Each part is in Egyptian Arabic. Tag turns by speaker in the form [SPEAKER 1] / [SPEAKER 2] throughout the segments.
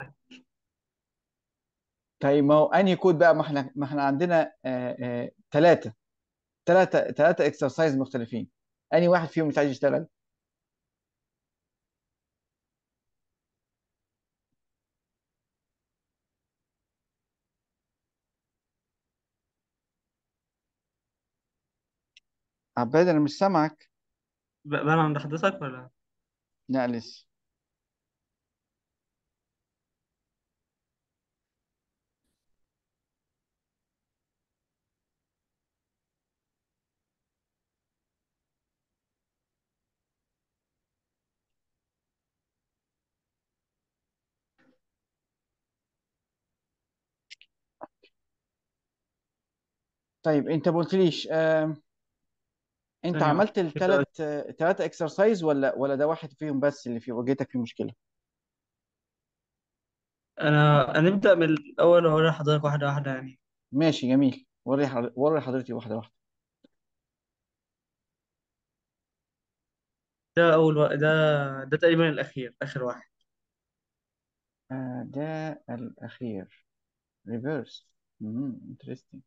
[SPEAKER 1] طيب ما هو انهي كود بقى ما احنا ما احنا عندنا ثلاثه ثلاثه ثلاثه اكسرسايز مختلفين انهي واحد فيهم مش عايز يشتغل عباد انا مش سامعك
[SPEAKER 2] ب- بان عند حضرتك ولا
[SPEAKER 1] لا لسه طيب انت ما قلتليش آه، انت
[SPEAKER 2] ثانية واحدة
[SPEAKER 1] عملت الثلاث ثلاثه اكسرسايز ولا ولا ده واحد فيهم بس اللي في واجهتك فيه مشكله
[SPEAKER 2] أنا هنبدأ من الأول وأقول لحضرتك واحدة واحدة يعني
[SPEAKER 1] ماشي جميل وري حضر- وري حضرتي واحده واحده
[SPEAKER 2] ده أول و... ده ده تقريبا الأخير آخر واحد
[SPEAKER 1] آه، ده الاخير ريفيرس انترستنج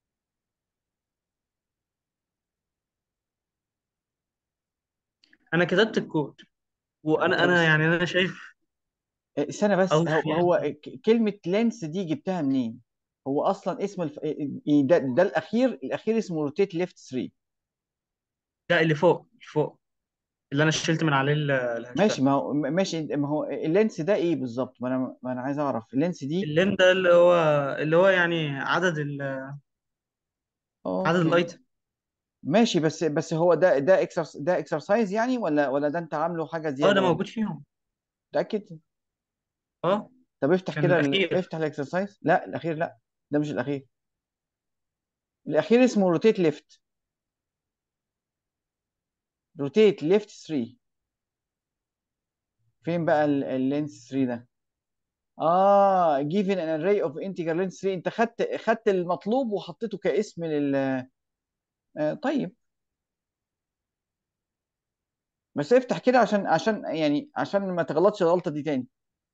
[SPEAKER 2] أنا كتبت الكود
[SPEAKER 1] طب
[SPEAKER 2] وأنا أنا
[SPEAKER 1] كويس
[SPEAKER 2] يعني أنا شايف
[SPEAKER 1] آه، استنى بس
[SPEAKER 2] أول
[SPEAKER 1] هو
[SPEAKER 2] حاجة
[SPEAKER 1] هو ك- كلمه لينس دي جبتها منين هو اصلا اسم الف... آه، ده, ده الاخير الاخير اسمه روتيت ليفت 3
[SPEAKER 2] ده اللي فوق اللي فوق اللي أنا شلت من عليه ال-
[SPEAKER 1] ماشي
[SPEAKER 2] الهاشتاج
[SPEAKER 1] ما هو ماشي ما هو اللينس ده ايه بالظبط ما انا ما انا عايز اعرف اللينس دي
[SPEAKER 2] اللين ده اللي هو اللي هو يعني عدد ال... عدد
[SPEAKER 1] اوكي
[SPEAKER 2] الأيتم
[SPEAKER 1] ماشي بس بس هو ده ده اكسرس ده اكسرسايز يعني ولا ولا ده انت عامله حاجه
[SPEAKER 2] أه
[SPEAKER 1] زياده
[SPEAKER 2] ده
[SPEAKER 1] يعني
[SPEAKER 2] موجود فيهم
[SPEAKER 1] متاكد
[SPEAKER 2] أه
[SPEAKER 1] طب افتح
[SPEAKER 2] كان
[SPEAKER 1] كده ال...
[SPEAKER 2] الأخير
[SPEAKER 1] افتح الاكسرسايز لا الاخير لا ده مش الاخير الاخير اسمه روتيت ليفت روتيت ليفت 3 فين بقى اللينس 3 ده اه given an array of integer length 3 انت خدت خدت المطلوب وحطيته كاسم لل آه طيب بس افتح كده عشان عشان يعني عشان ما تغلطش الغلطه دي تاني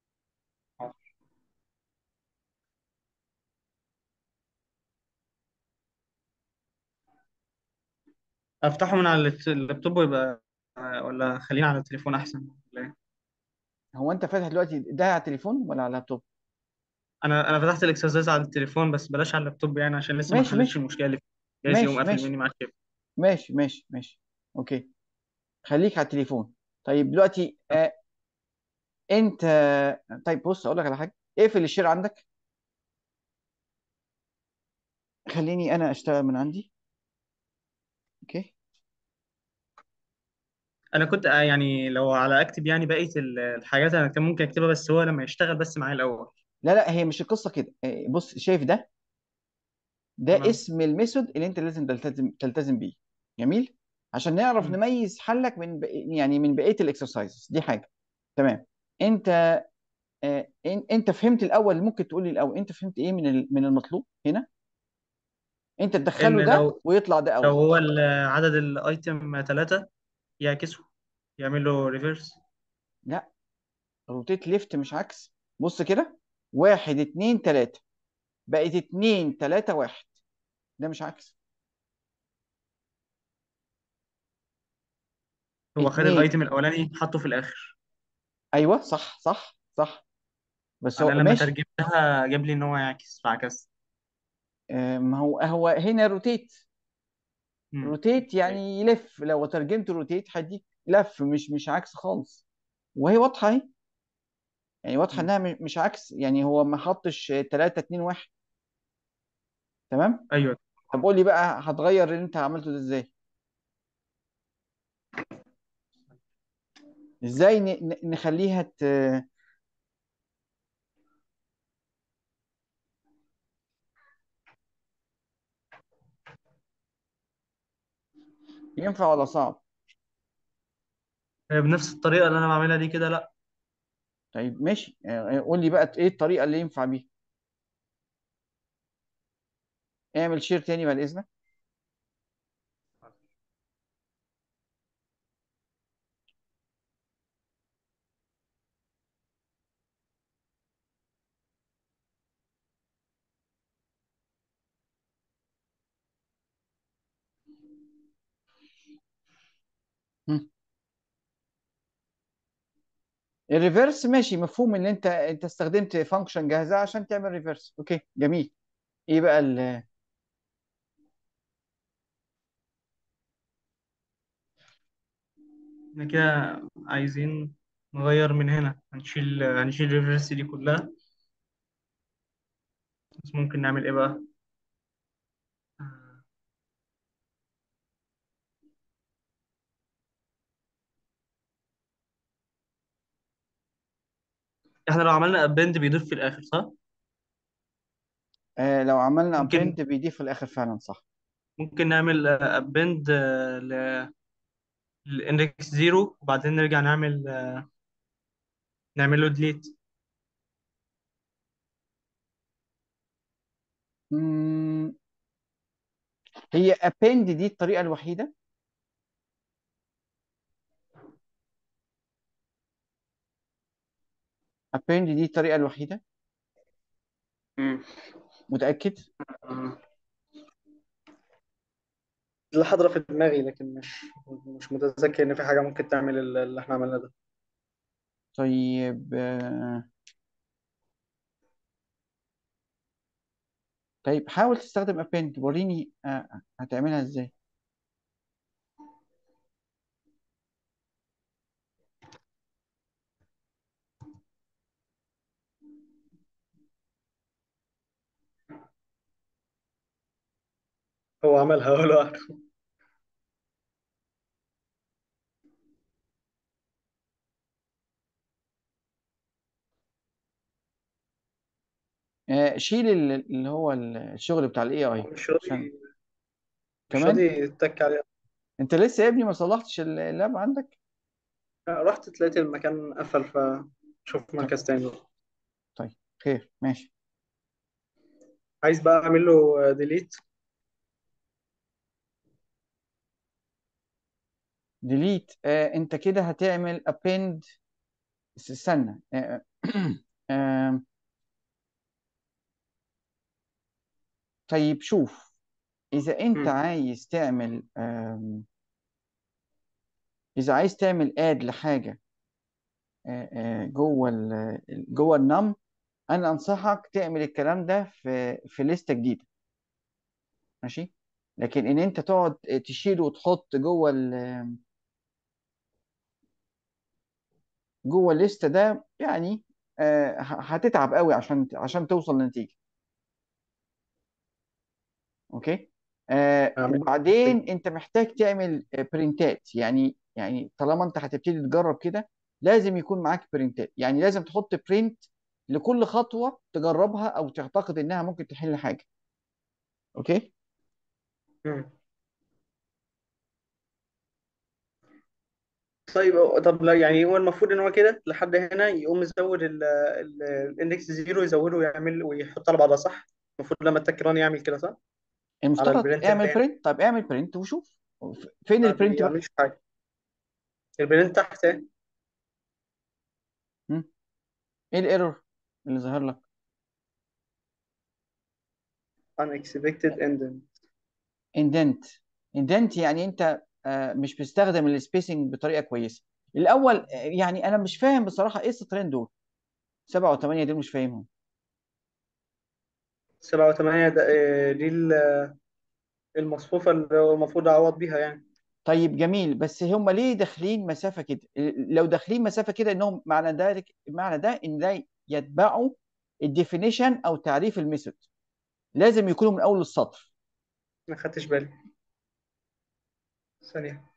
[SPEAKER 2] أفتحه من على اللت- اللابتوب ويبقى ولا خلينا على التليفون أحسن ولا إيه؟
[SPEAKER 1] هو انت فاتح دلوقتي ده على التليفون ولا على اللابتوب
[SPEAKER 2] انا انا فتحت الاكسرسايز على التليفون بس بلاش على اللابتوب يعني عشان لسه ما
[SPEAKER 1] ماشي
[SPEAKER 2] حلتش
[SPEAKER 1] ماشي
[SPEAKER 2] المشكله اللي فيه جايز يقوم
[SPEAKER 1] ماشي
[SPEAKER 2] قافل مني
[SPEAKER 1] ماشي
[SPEAKER 2] مع الشيب
[SPEAKER 1] ماشي ماشي ماشي اوكي خليك على التليفون طيب دلوقتي آه انت طيب بص اقول لك على حاجه اقفل الشير عندك خليني انا اشتغل من عندي اوكي
[SPEAKER 2] انا كنت آه، يعني لو على اكتب يعني بقيه ال- الحاجات انا كان ممكن اكتبها بس هو لما يشتغل بس معايا الاول
[SPEAKER 1] لا لا هي مش القصه كده آه، بص شايف ده ده
[SPEAKER 2] تمام
[SPEAKER 1] اسم الميثود اللي انت لازم تلتزم تلتزم بيه جميل عشان نعرف
[SPEAKER 2] مم.
[SPEAKER 1] نميز حلك من بق- يعني من بقيه الاكسرسايزز دي حاجه تمام انت آه إن- انت فهمت الاول ممكن تقول لي الاول انت فهمت ايه من ال- من المطلوب هنا انت
[SPEAKER 2] ان
[SPEAKER 1] تدخله ده
[SPEAKER 2] لو
[SPEAKER 1] ويطلع ده
[SPEAKER 2] لو
[SPEAKER 1] اوت
[SPEAKER 2] هو ال- عدد الايتم ثلاثة يعكسه يعمل له ريفرس
[SPEAKER 1] لا روتيت ليفت مش عكس بص كده واحد اتنين تلاته بقت اتنين تلاته واحد ده مش عكس
[SPEAKER 2] هو خد
[SPEAKER 1] اتنين
[SPEAKER 2] الايتم الاولاني حطه في الاخر
[SPEAKER 1] ايوه صح صح صح بس
[SPEAKER 2] انا
[SPEAKER 1] هو
[SPEAKER 2] لما
[SPEAKER 1] ماشي
[SPEAKER 2] ترجمتها جاب لي ان هو يعكس فعكس
[SPEAKER 1] آه، ما هو هو هنا روتيت
[SPEAKER 2] مم.
[SPEAKER 1] روتيت
[SPEAKER 2] أيوة.
[SPEAKER 1] يعني يلف لو ترجمت روتيت هيديك لف مش مش عكس خالص وهي واضحه اهي يعني واضحه
[SPEAKER 2] مم.
[SPEAKER 1] انها م- مش عكس يعني هو ما حطش 3 2 1 تمام
[SPEAKER 2] ايوه
[SPEAKER 1] طب قول لي بقى هتغير اللي انت عملته ده ازاي ازاي ن- ن- نخليها ت... ينفع ولا صعب
[SPEAKER 2] هي بنفس الطريقه اللي انا بعملها دي كده لا
[SPEAKER 1] طيب ماشي آه، قول لي بقى ايه الطريقه اللي ينفع بيها اعمل شير تاني بعد اذنك الريفرس ماشي مفهوم ان انت انت استخدمت فانكشن جاهزه عشان تعمل ريفرس اوكي جميل ايه بقى ال
[SPEAKER 2] احنا كده عايزين نغير من هنا هنشيل هنشيل الريفرس دي كلها بس ممكن نعمل ايه بقى احنا لو عملنا ابند بيضيف في الاخر صح
[SPEAKER 1] آه لو عملنا
[SPEAKER 2] ممكن
[SPEAKER 1] ابند بيضيف في الاخر فعلا صح
[SPEAKER 2] ممكن نعمل ابند للاندكس زيرو وبعدين نرجع نعمل نعمل له ديليت
[SPEAKER 1] مم، هي append دي الطريقه الوحيده append دي الطريقه الوحيده متاكد
[SPEAKER 2] اللي حاضرة في دماغي لكن مش مش متذكر إن في حاجة ممكن تعمل ال- اللي إحنا عملناه ده
[SPEAKER 1] طيب آه، طيب حاول تستخدم append وريني آه، هتعملها ازاي
[SPEAKER 2] هو عملها هو لوحده
[SPEAKER 1] آه، شيل ال- اللي هو الشغل بتاع الاي اي
[SPEAKER 2] مش
[SPEAKER 1] عشان
[SPEAKER 2] راضي مش راضي
[SPEAKER 1] كمان
[SPEAKER 2] يتك عليها
[SPEAKER 1] انت لسه يا ابني ما صلحتش اللاب عندك
[SPEAKER 2] رحت لقيت المكان قفل فشوف
[SPEAKER 1] طيب
[SPEAKER 2] مركز تاني
[SPEAKER 1] طيب خير ماشي
[SPEAKER 2] عايز بقى أعمل له ديليت
[SPEAKER 1] ديليت آه انت كده هتعمل append بس استنى آه آه طيب شوف اذا انت عايز تعمل آه اذا عايز تعمل اد لحاجه آه آه جوه ال جوه النم انا انصحك تعمل الكلام ده في في لسته جديده ماشي لكن ان انت تقعد تشيله وتحط جوه ال جوه الليسته ده يعني آه ه- هتتعب قوي عشان عشان توصل لنتيجه اوكي آه
[SPEAKER 2] أعمل
[SPEAKER 1] وبعدين انت محتاج تعمل آه، برنتات يعني يعني طالما انت هتبتدي تجرب كده لازم يكون معاك برنتات يعني لازم تحط برنت لكل خطوه تجربها او تعتقد انها ممكن تحل حاجه اوكي
[SPEAKER 2] مم. طيب طب لا يعني هو المفروض ان هو كده لحد هنا يقوم يزود الاندكس زيرو يزوده ويعمل ويحط على بعضها صح؟ المفروض لما التكران يعمل كده صح؟ على
[SPEAKER 1] المفترض
[SPEAKER 2] البرنت
[SPEAKER 1] اعمل
[SPEAKER 2] التاني
[SPEAKER 1] برنت طب اعمل برنت وشوف ف- فين
[SPEAKER 2] ما
[SPEAKER 1] البرنت بقى
[SPEAKER 2] بيعملش حاجه البرنت تحت ايه؟
[SPEAKER 1] مم. ايه الايرور اللي ظهر لك
[SPEAKER 2] unexpected ending
[SPEAKER 1] اندنت اندنت يعني انت آه، مش بتستخدم السبيسنج بطريقه كويسه الاول آه، يعني انا مش فاهم بصراحه ايه السطرين دول سبعة وثمانية دول مش فاهمهم
[SPEAKER 2] سبعة وثمانية ده آه، دي ال- المصفوفة اللي هو المفروض أعوض بيها يعني
[SPEAKER 1] طيب جميل بس هم ليه داخلين مسافه كده لو داخلين مسافه كده انهم معنى ذلك معنى ده ان ده يتبعوا الديفينيشن او تعريف الميثود لازم يكونوا من اول السطر
[SPEAKER 2] ما خدتش بالي ثانية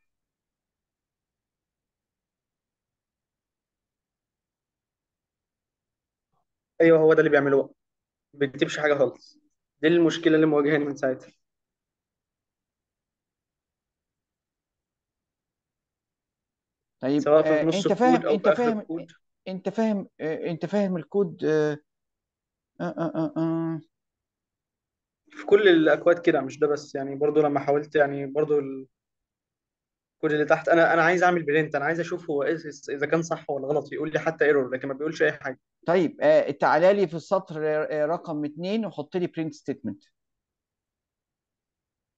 [SPEAKER 2] أيوه هو ده اللي بيعملوه بقى. ما بيكتبش حاجة خالص دي المشكلة اللي مواجهاني من ساعتها
[SPEAKER 1] طيب
[SPEAKER 2] سواء في
[SPEAKER 1] آه،
[SPEAKER 2] نص
[SPEAKER 1] انت فاهم
[SPEAKER 2] الكود أو
[SPEAKER 1] انت
[SPEAKER 2] في آخر
[SPEAKER 1] فاهم
[SPEAKER 2] الكود
[SPEAKER 1] انت فاهم آه، انت فاهم الكود آه، آه، آه، آه، آه.
[SPEAKER 2] في كل الأكواد كده مش ده بس يعني برضو لما حاولت يعني برضو الكود اللي تحت أنا أنا عايز أعمل برنت أنا عايز أشوف هو إيه إذا كان صح ولا غلط يقول لي حتى ايرور لكن ما بيقولش أي حاجة
[SPEAKER 1] طيب آه، تعالى لي في السطر آه، رقم اتنين وحط لي برنت ستيتمنت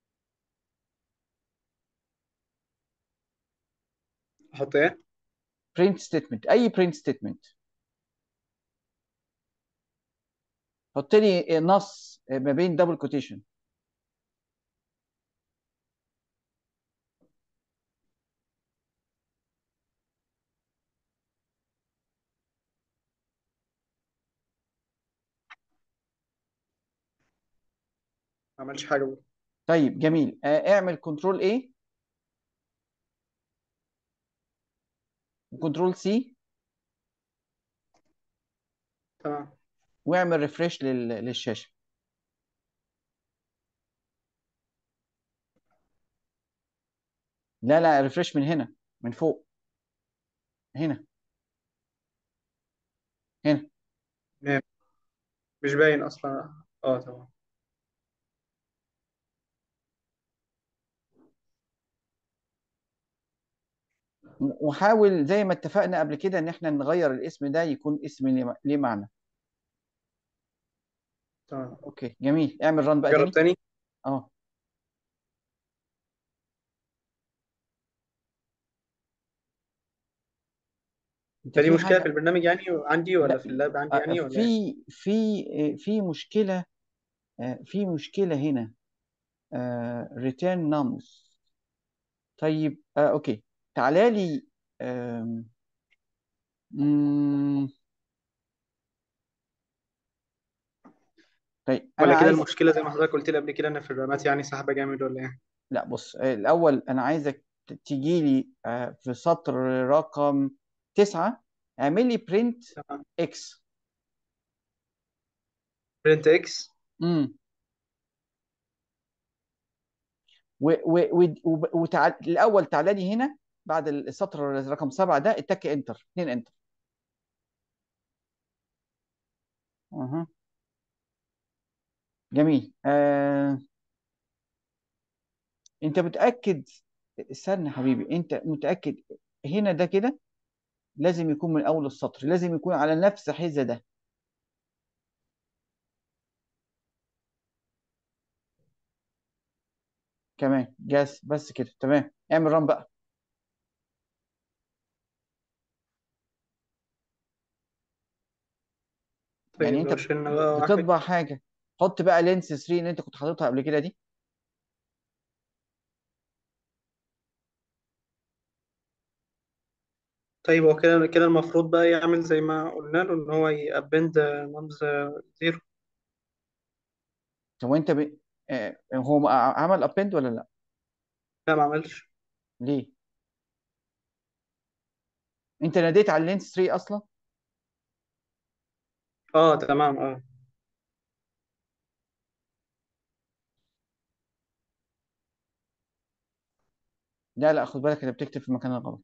[SPEAKER 2] أحط إيه؟
[SPEAKER 1] print statement اي print statement حط لي نص ما بين دبل كوتيشن
[SPEAKER 2] ما عملش حاجه برضه
[SPEAKER 1] طيب جميل آه، اعمل كنترول ايه وكنترول سي
[SPEAKER 2] تمام
[SPEAKER 1] واعمل ريفريش للشاشه لا لا ريفريش من هنا من فوق هنا هنا
[SPEAKER 2] تمام. مش باين اصلا اه تمام
[SPEAKER 1] وحاول زي ما اتفقنا قبل كده ان احنا نغير الاسم ده يكون اسم ليه ليه معنى
[SPEAKER 2] تمام
[SPEAKER 1] اوكي جميل اعمل ران بقى
[SPEAKER 2] جرب
[SPEAKER 1] تاني
[SPEAKER 2] تاني
[SPEAKER 1] اه انت
[SPEAKER 2] فدي
[SPEAKER 1] في
[SPEAKER 2] مشكله في
[SPEAKER 1] حاجه
[SPEAKER 2] البرنامج يعني عندي ولا
[SPEAKER 1] لا
[SPEAKER 2] في اللاب عندي
[SPEAKER 1] آه،
[SPEAKER 2] يعني ولا ايه
[SPEAKER 1] في في في مشكله آه، في مشكله هنا ريتيرن نمز طيب آه، اوكي تعالى لي آم، مم، طيب انا
[SPEAKER 2] ولا كده
[SPEAKER 1] عايز
[SPEAKER 2] المشكله زي ما حضرتك قلت لي قبل كده ان في الرامات يعني سحبه جامد ولا ايه
[SPEAKER 1] لا بص آه، الاول انا عايزك تجي لي آه، في سطر رقم تسعة اعمل لي برنت
[SPEAKER 2] تمام
[SPEAKER 1] اكس
[SPEAKER 2] برنت اكس
[SPEAKER 1] امم وتعال الاول تعالى لي هنا بعد السطر رقم سبعة ده اتك انتر اثنين انتر اها جميل آه... انت متاكد استنى يا حبيبي انت متاكد هنا ده كده لازم يكون من اول السطر لازم يكون على نفس حذا ده كمان جاس بس كده تمام اعمل ران بقى يعني
[SPEAKER 2] طيب
[SPEAKER 1] انت
[SPEAKER 2] لو شلنا بقى واحد
[SPEAKER 1] بتطبع حاجه حط بقى لينس 3 اللي انت كنت حاططها قبل كده دي
[SPEAKER 2] طيب هو كده كده المفروض بقى يعمل زي ما قلنا له ان هو يابند نمز زيرو
[SPEAKER 1] هو انت ب... آه هو عمل ابند ولا لا
[SPEAKER 2] لا ما عملش
[SPEAKER 1] ليه انت ناديت على اللينس 3 اصلا
[SPEAKER 2] اه تمام اه
[SPEAKER 1] لا لا خد بالك انت بتكتب في المكان الغلط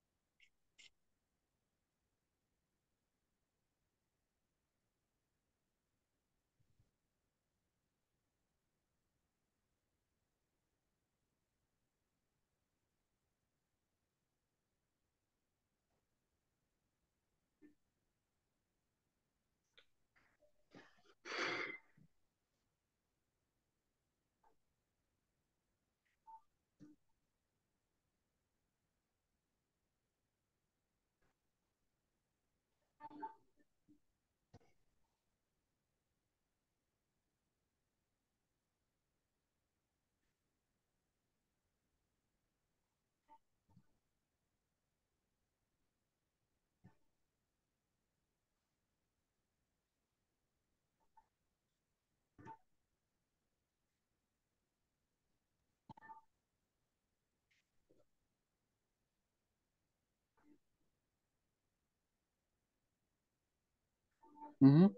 [SPEAKER 1] مهم.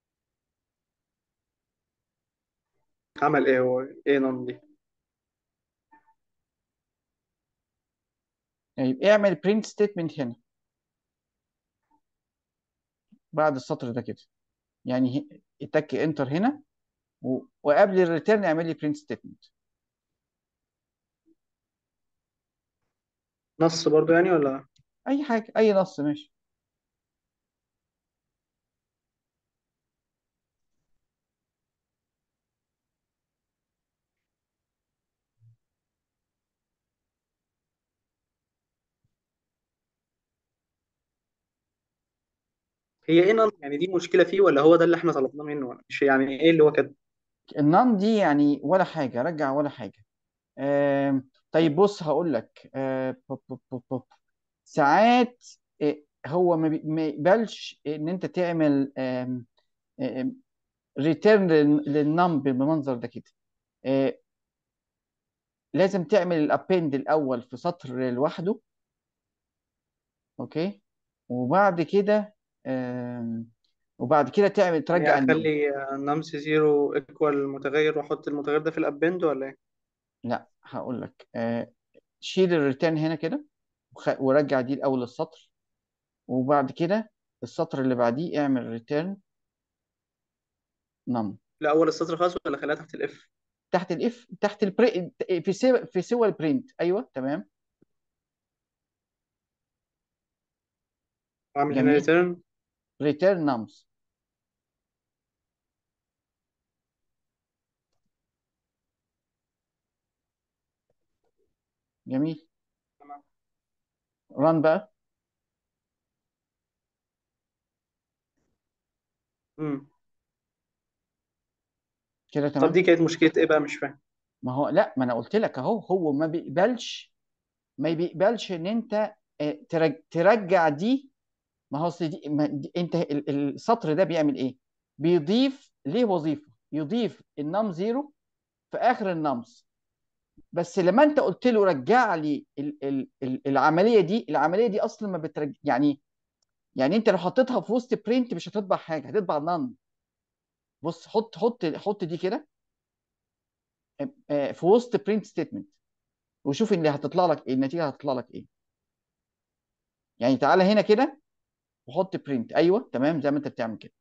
[SPEAKER 2] عمل ايه هو ايه نون دي
[SPEAKER 1] طيب اعمل برنت ستيتمنت هنا بعد السطر ده كده يعني ه- اتك انتر هنا و... وقبل الريتيرن اعمل لي برنت ستيتمنت
[SPEAKER 2] نص برضو يعني ولا
[SPEAKER 1] اي حاجه اي نص ماشي
[SPEAKER 2] هي ايه نون يعني دي مشكله فيه ولا هو ده اللي احنا طلبناه منه ولا مش يعني ايه اللي هو كده
[SPEAKER 1] النون دي يعني ولا حاجه رجع ولا حاجه آم، طيب بص هقول لك آه، بوب بوب بوب بوب. ساعات آه، هو ما بي- ما يقبلش ان انت تعمل ريتيرن للنم بالمنظر ده كده آه، لازم تعمل الابند الاول في سطر لوحده اوكي وبعد كده آم، وبعد كده تعمل
[SPEAKER 2] يعني
[SPEAKER 1] ترجع النم
[SPEAKER 2] اخلي نمس زيرو ايكوال متغير واحط المتغير ده في الابند ولا ايه
[SPEAKER 1] لا هقول لك آه، شيل الريتيرن هنا كده وخ- ورجع دي الاول السطر وبعد كده السطر اللي بعديه اعمل ريتيرن نم
[SPEAKER 2] لا اول السطر خالص ولا خليها تحت الاف
[SPEAKER 1] تحت الاف تحت البري في سوى في سوى البرنت ايوه تمام
[SPEAKER 2] واعمل هنا
[SPEAKER 1] جميل
[SPEAKER 2] ريتيرن
[SPEAKER 1] ريتيرن نمز جميل
[SPEAKER 2] تمام
[SPEAKER 1] ران بقى
[SPEAKER 2] امم
[SPEAKER 1] كده
[SPEAKER 2] طب
[SPEAKER 1] تمام
[SPEAKER 2] دي كانت مشكله ايه بقى مش فاهم
[SPEAKER 1] ما هو لا ما انا قلت لك اهو هو ما بيقبلش ما بيقبلش ان انت آه، ترج- ترجع دي ما هو أصل دي, ما دي انت ال- ال- السطر ده بيعمل ايه بيضيف ليه وظيفه يضيف النم زيرو في اخر النمز بس لما انت قلت له رجع لي ال ال ال العمليه دي العمليه دي اصلا ما بترجع يعني يعني انت لو حطيتها في وسط برنت مش هتطبع حاجه هتطبع نن بص حط حط حط دي كده آه، في وسط برنت ستيتمنت وشوف اللي هتطلع لك ايه النتيجه هتطلع لك ايه يعني تعالى هنا كده وحط برنت ايوه تمام زي ما انت بتعمل كده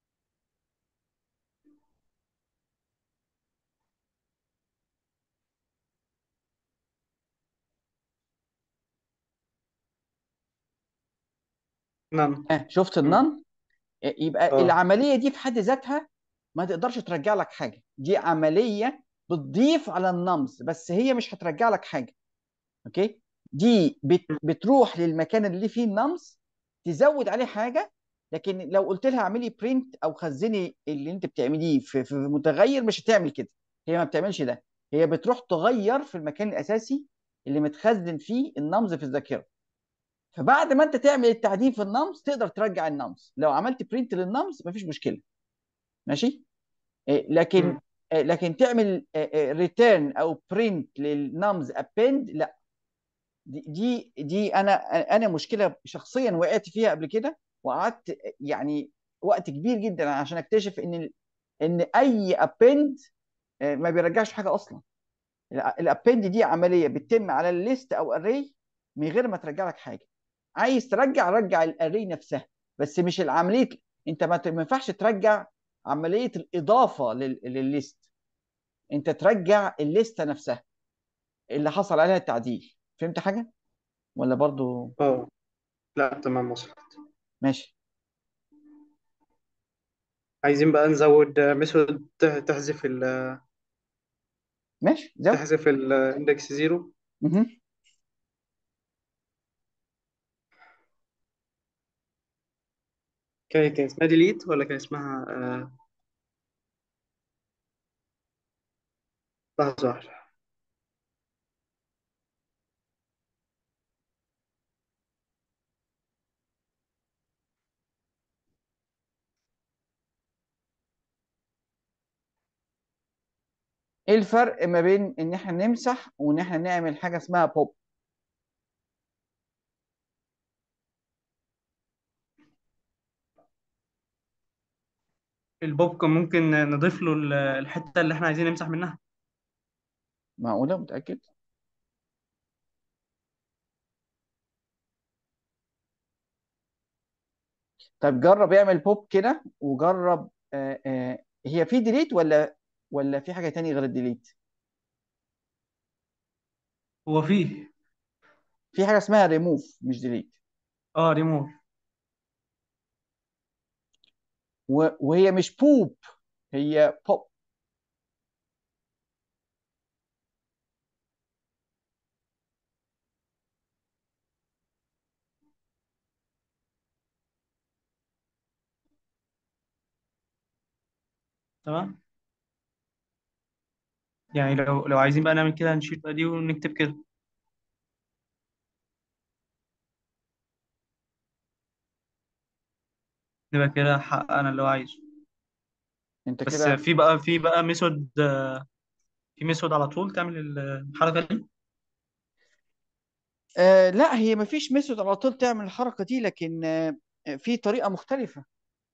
[SPEAKER 2] نعم
[SPEAKER 1] ها شفت
[SPEAKER 2] امم
[SPEAKER 1] النن يبقى
[SPEAKER 2] اه
[SPEAKER 1] العمليه دي في حد ذاتها ما تقدرش ترجع لك حاجه دي عمليه بتضيف على النمز بس هي مش هترجع لك حاجه اوكي دي بت بتروح للمكان اللي فيه النمز تزود عليه حاجه لكن لو قلت لها اعملي برنت او خزني اللي انت بتعمليه في, في متغير مش هتعمل كده هي ما بتعملش ده هي بتروح تغير في المكان الاساسي اللي متخزن فيه النمز في الذاكره فبعد ما انت تعمل التعديل في النمز تقدر ترجع النمز لو عملت برنت للنمز مفيش مشكله ماشي إيه، لكن
[SPEAKER 2] امم
[SPEAKER 1] إيه، لكن تعمل ريتيرن او برنت للنمز ابند لا دي دي دي انا انا مشكله شخصيا وقعت فيها قبل كده وقعدت يعني وقت كبير جدا عشان اكتشف ان ان اي ابند ما بيرجعش حاجه اصلا الابند دي عمليه بتتم على الليست او اري من غير ما ترجع لك حاجه عايز ترجع رجع الاري نفسها بس مش العمليه انت ما ت- ما ينفعش ترجع عمليه الاضافه لل- للليست انت ترجع الليسته نفسها اللي حصل عليها التعديل فهمت حاجه ولا برضو
[SPEAKER 2] اه لا تمام وصل
[SPEAKER 1] ماشي
[SPEAKER 2] عايزين بقى نزود ميثود تحذف ال
[SPEAKER 1] ماشي زود
[SPEAKER 2] تحذف الاندكس زيرو
[SPEAKER 1] مهم.
[SPEAKER 2] كان كان اسمها ديليت ولا كان اسمها آه، لحظة واحدة
[SPEAKER 1] ايه الفرق ما بين ان احنا نمسح وان احنا نعمل حاجه اسمها بوب
[SPEAKER 2] البوب كان ممكن نضيف له ال- الحتة اللي احنا عايزين نمسح منها
[SPEAKER 1] معقوله متاكد طيب جرب اعمل بوب كده وجرب آه آه هي في ديليت ولا ولا في حاجه تانية غير الديليت
[SPEAKER 2] هو فيه
[SPEAKER 1] في حاجه اسمها ريموف مش ديليت
[SPEAKER 2] اه ريموف
[SPEAKER 1] وهي مش بوب هي بوب
[SPEAKER 2] تمام يعني لو لو عايزين بقى نعمل كده هنشيل بقى دي ونكتب كده نبقى كده حققنا اللي هو عايزه
[SPEAKER 1] انت
[SPEAKER 2] بس
[SPEAKER 1] كده
[SPEAKER 2] في بقى في بقى ميثود في ميثود على طول تعمل الحركة دي
[SPEAKER 1] آه لا هي ما فيش ميثود على طول تعمل الحركه دي لكن آه في طريقه مختلفه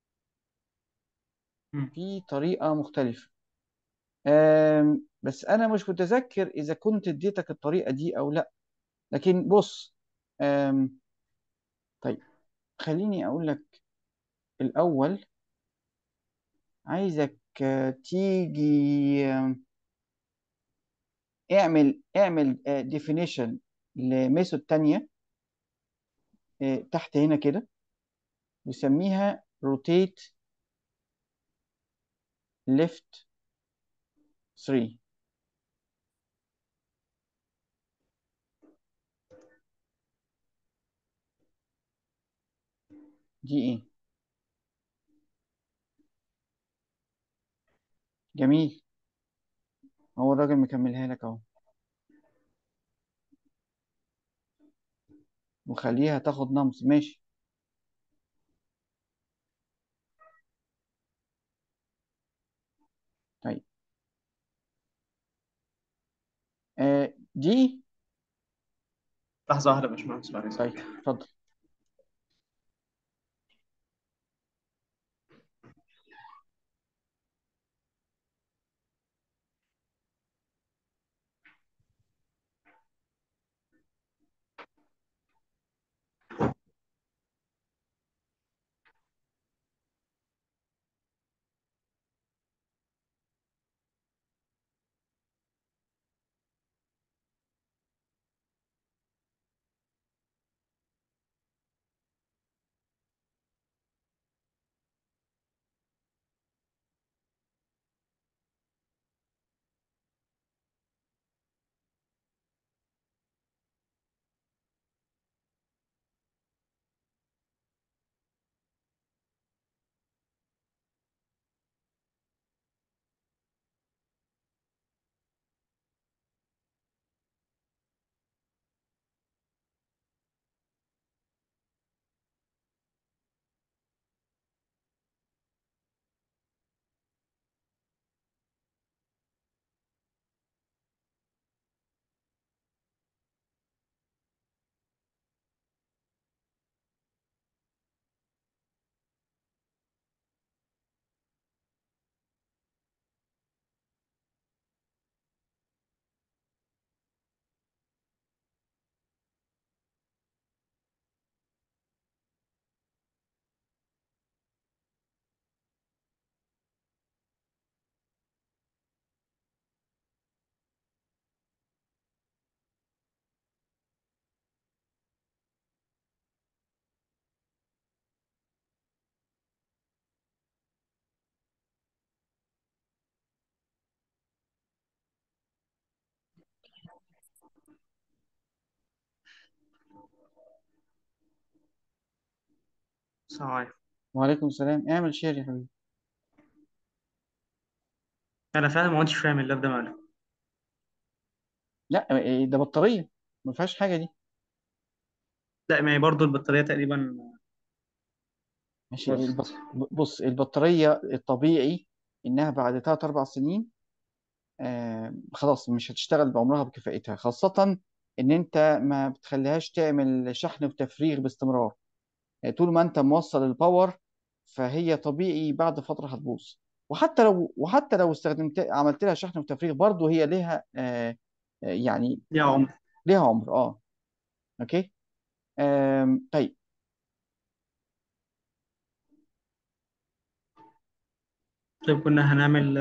[SPEAKER 2] مم.
[SPEAKER 1] في طريقه مختلفه آم، بس انا مش متذكر اذا كنت اديتك الطريقه دي او لا لكن بص آم، طيب خليني اقول لك الاول عايزك آه، تيجي آم، اعمل اعمل ديفينيشن لميثود تانية آه، تحت هنا كده نسميها روتيت ليفت 3 دي ايه جميل هو الراجل مكملها لك اهو وخليها تاخد نمص ماشي طيب آه، دي
[SPEAKER 2] لحظة واحدة يا باشمهندس بعد
[SPEAKER 1] طيب
[SPEAKER 2] إذنك
[SPEAKER 1] اتفضل
[SPEAKER 2] السلام عليكم
[SPEAKER 1] وعليكم السلام اعمل شير يا حبيبي
[SPEAKER 2] أنا فاهم ما كنتش فاهم اللاب ده ماله
[SPEAKER 1] لا إيه ده بطارية ما فيهاش حاجة دي
[SPEAKER 2] لا ما هي برضه البطارية تقريبا
[SPEAKER 1] ماشي
[SPEAKER 2] باظت
[SPEAKER 1] البط... بص البطارية الطبيعي إنها بعد 3 4 سنين آه خلاص مش هتشتغل بعمرها بكفاءتها خاصة إن أنت ما بتخليهاش تعمل شحن وتفريغ باستمرار يعني طول ما أنت موصل الباور فهي طبيعي بعد فترة هتبوظ وحتى لو وحتى لو استخدمت عملت لها شحن وتفريغ برضه هي ليها آه آه، يعني
[SPEAKER 2] يا عمر
[SPEAKER 1] ليها عمر اه اوكي آم، طيب
[SPEAKER 2] طيب كنا هنعمل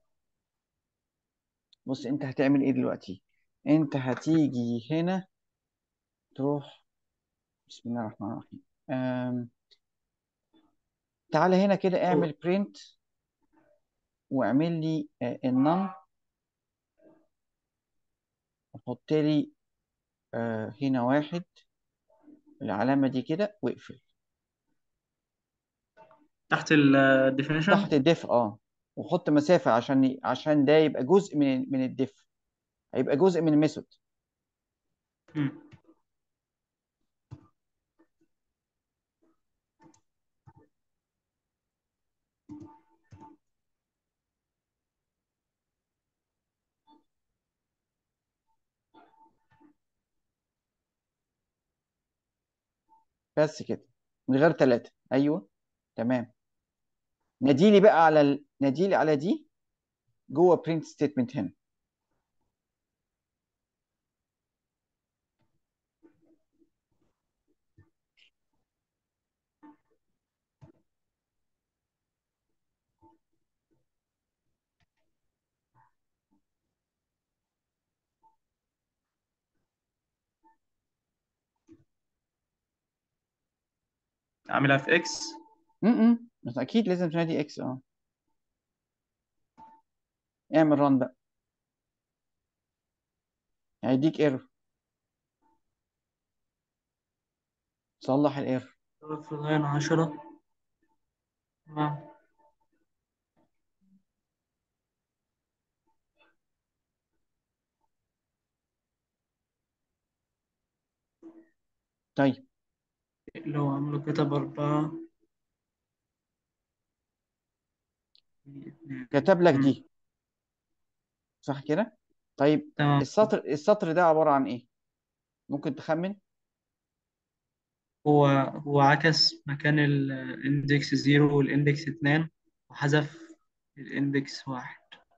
[SPEAKER 1] بص انت هتعمل ايه دلوقتي انت هتيجي هنا تروح بسم الله الرحمن الرحيم آم، تعالى هنا كده
[SPEAKER 2] أو
[SPEAKER 1] اعمل برنت واعمل لي النم وحط لي آه، هنا واحد العلامة دي كده واقفل
[SPEAKER 2] تحت الديفينيشن
[SPEAKER 1] تحت الدف اه وحط مسافه عشان ي- عشان ده يبقى جزء من من الديف هيبقى جزء من الميثود
[SPEAKER 2] مم.
[SPEAKER 1] بس كده من غير ثلاثه ايوه تمام ناديلي بقى على ال... ناديلي على دي جوه برنت ستيتمنت هنا
[SPEAKER 2] اعملها في اكس
[SPEAKER 1] امم بس اكيد لازم تنادي اكس اه اعمل ران بقى هيديك ايرور صلح الايرور
[SPEAKER 2] في لاين 10 تمام
[SPEAKER 1] طيب
[SPEAKER 2] اللي هو عمله كتب أربعة
[SPEAKER 1] كتب لك
[SPEAKER 2] مم.
[SPEAKER 1] دي صح كده طيب
[SPEAKER 2] تمام
[SPEAKER 1] السطر السطر ده عبارة عن ايه ممكن تخمن
[SPEAKER 2] هو هو عكس مكان الاندكس زيرو والاندكس اتنين وحذف الاندكس واحد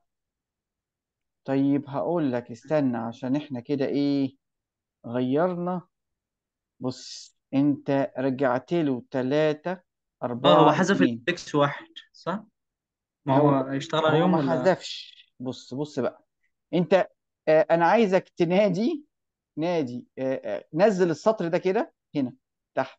[SPEAKER 1] طيب هقول لك استنى عشان احنا كده ايه غيرنا بص انت رجعت له 3
[SPEAKER 2] اه هو
[SPEAKER 1] 4
[SPEAKER 2] حذف
[SPEAKER 1] 2
[SPEAKER 2] الاندكس واحد صح؟ ما هو
[SPEAKER 1] هو
[SPEAKER 2] هيشتغل
[SPEAKER 1] هو
[SPEAKER 2] عليهم
[SPEAKER 1] ما
[SPEAKER 2] ولا
[SPEAKER 1] حذفش بص بص بقى انت آه انا عايزك تنادي نادي آه آه نزل السطر ده كده هنا تحت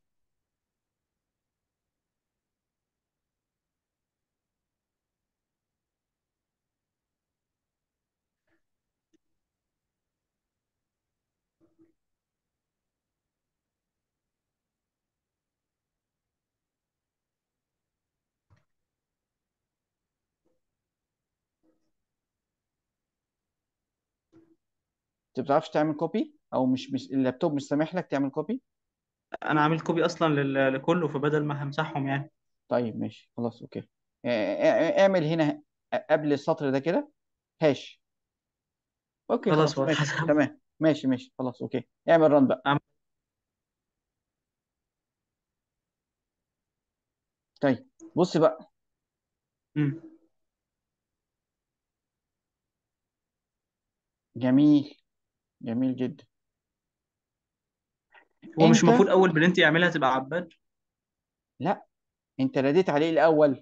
[SPEAKER 1] انت ما بتعرفش تعمل كوبي او مش مش اللابتوب مش سامح لك تعمل كوبي
[SPEAKER 2] انا عامل كوبي اصلا لل- لكله فبدل ما همسحهم يعني
[SPEAKER 1] طيب ماشي خلاص اوكي آه، آه، اعمل هنا قبل السطر ده كده هاش اوكي
[SPEAKER 2] خلاص
[SPEAKER 1] خلاص
[SPEAKER 2] هو
[SPEAKER 1] ماشي
[SPEAKER 2] اتحسب
[SPEAKER 1] تمام ماشي ماشي خلاص اوكي اعمل ران بقى
[SPEAKER 2] عم-
[SPEAKER 1] طيب بص بقى
[SPEAKER 2] مم.
[SPEAKER 1] جميل جميل جدا
[SPEAKER 2] هو مش
[SPEAKER 1] انت
[SPEAKER 2] المفروض اول برنت يعملها تبقى عباد
[SPEAKER 1] لا انت ناديت عليه الاول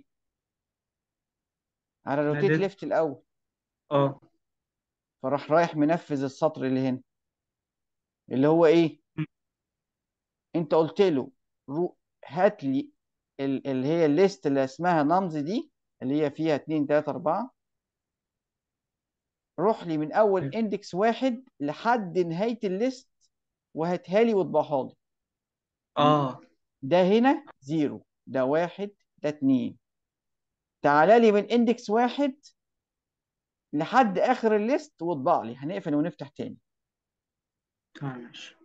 [SPEAKER 1] على روتيت
[SPEAKER 2] ناديت
[SPEAKER 1] ليفت الاول
[SPEAKER 2] اه
[SPEAKER 1] فراح رايح منفذ السطر اللي هنا اللي هو ايه
[SPEAKER 2] مم.
[SPEAKER 1] انت قلت له رو... هات لي ال- اللي هي الليست اللي اسمها نمز دي اللي هي فيها 2 3 4 روح لي من اول اندكس واحد لحد نهايه الليست وهاتها لي واطبعها لي
[SPEAKER 2] اه
[SPEAKER 1] ده هنا زيرو ده واحد ده اتنين تعالى لي من اندكس واحد لحد اخر الليست واطبع لي هنقفل ونفتح تاني
[SPEAKER 2] تمام ماشي